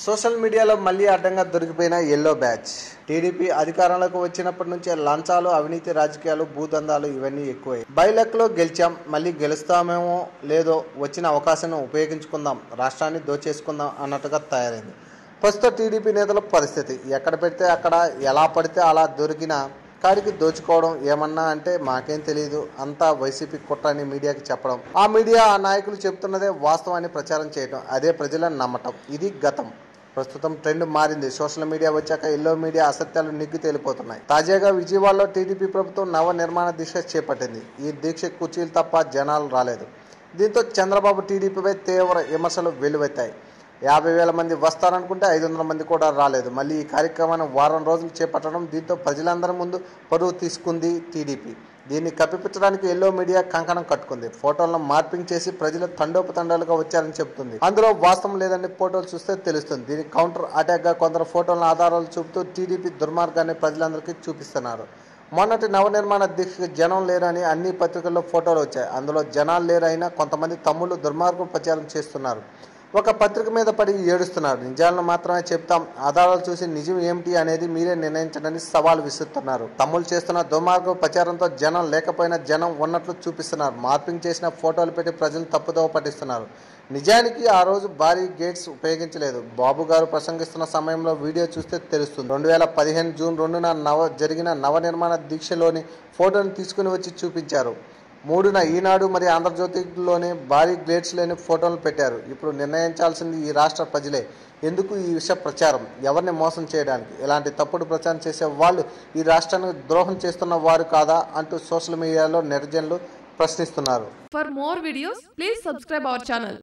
Social మీడియాలో మళ్ళీ అడ్డంగా దొరికిపోయిన ఎల్లో బ్యాచ్ టీడీపీ అధికారంలోకి వచ్చినప్పటి నుంచే లంచాలు అవినీతి రాజకీయాలు భూదందాలు ఇవన్నీ ఎక్కువయ్యాయి బైలక్లో గెలిచాం మళ్ళీ గెలుస్తామేమో లేదో వచ్చిన అవకాశాన్ని ఉపయోగించుకుందాం రాష్ట్రాన్ని దోచేసుకుందాం అన్నట్టుగా తయారైంది ప్రస్తుత టీడీపీ నేతల పరిస్థితి ఎక్కడ పెడితే అక్కడ ఎలా పడితే అలా దొరికిన కాడికి దోచుకోవడం ఏమన్నా అంటే మాకేం తెలియదు అంతా వైసీపీ కుట్ర అని మీడియాకి చెప్పడం ఆ మీడియా ఆ నాయకులు చెప్తున్నదే వాస్తవాన్ని ప్రచారం చేయడం అదే ప్రజలను నమ్మటం ఇది గతం ప్రస్తుతం ట్రెండ్ మారింది సోషల్ మీడియా వచ్చాక ఎల్లో మీడియా అసత్యాలు నిగ్గు తేలిపోతున్నాయి తాజాగా విజయవాడలో టీడీపీ ప్రభుత్వం నవ నిర్మాణ దీక్ష చేపట్టింది ఈ దీక్ష కుర్చీలు తప్ప జనాలు రాలేదు దీంతో చంద్రబాబు టీడీపీపై తీవ్ర విమర్శలు వెల్లువెత్తాయి యాభై వేల మంది వస్తారనుకుంటే ఐదు వందల మంది కూడా రాలేదు మళ్ళీ ఈ కార్యక్రమాన్ని వారం రోజులు చేపట్టడం దీంతో ప్రజలందరి ముందు పరువు తీసుకుంది టీడీపీ దీన్ని కప్పిపుచ్చడానికి ఎల్లో మీడియా కంకణం కట్టుకుంది ఫోటోలను మార్పింగ్ చేసి ప్రజలు తండోపతండాలుగా వచ్చారని చెబుతుంది అందులో వాస్తవం లేదని ఫోటోలు చూస్తే తెలుస్తుంది దీనికి కౌంటర్ అటాక్ గా కొందరు ఫోటోలను ఆధారాలు చూపుతూ టీడీపీ దుర్మార్గాన్ని ప్రజలందరికీ చూపిస్తున్నారు మొన్నటి నవనిర్మాణ దీక్షకు జనం లేరని అన్ని పత్రికల్లో ఫోటోలు వచ్చాయి అందులో జనాలు లేరైనా కొంతమంది తమ్ముళ్ళు దుర్మార్గం ప్రచారం చేస్తున్నారు ఒక పత్రిక మీద పడి ఏడుస్తున్నారు నిజాలను మాత్రమే చెప్తాం ఆధారాలు చూసి నిజం ఏమిటి అనేది మీరే నిర్ణయించడని సవాల్ విసురుతున్నారు తమ్ముళ్ళు చేస్తున్న దుర్మార్గ ప్రచారంతో జనం లేకపోయినా జనం ఉన్నట్లు చూపిస్తున్నారు మార్పింగ్ చేసిన ఫోటోలు పెట్టి ప్రజలు తప్పుదోవ పట్టిస్తున్నారు నిజానికి ఆ రోజు భారీ గేట్స్ ఉపయోగించలేదు బాబు గారు ప్రసంగిస్తున్న సమయంలో వీడియో చూస్తే తెలుస్తుంది రెండు వేల పదిహేను జూన్ రెండున నవ జరిగిన నవనిర్మాణ దీక్షలోని ఫోటోను తీసుకుని వచ్చి చూపించారు మూడున ఈనాడు మరియు ఆంధ్రజ్యోతిలోనే భారీ గ్లేట్స్ లేని ఫోటోలు పెట్టారు ఇప్పుడు నిర్ణయించాల్సింది ఈ రాష్ట్ర ప్రజలే ఎందుకు ఈ విష ప్రచారం ఎవరిని మోసం చేయడానికి ఇలాంటి తప్పుడు ప్రచారం చేసే వాళ్ళు ఈ రాష్ట్రానికి ద్రోహం చేస్తున్న వారు కాదా అంటూ సోషల్ మీడియాలో నెటిజన్లు ప్రశ్నిస్తున్నారు For more videos, please subscribe our channel.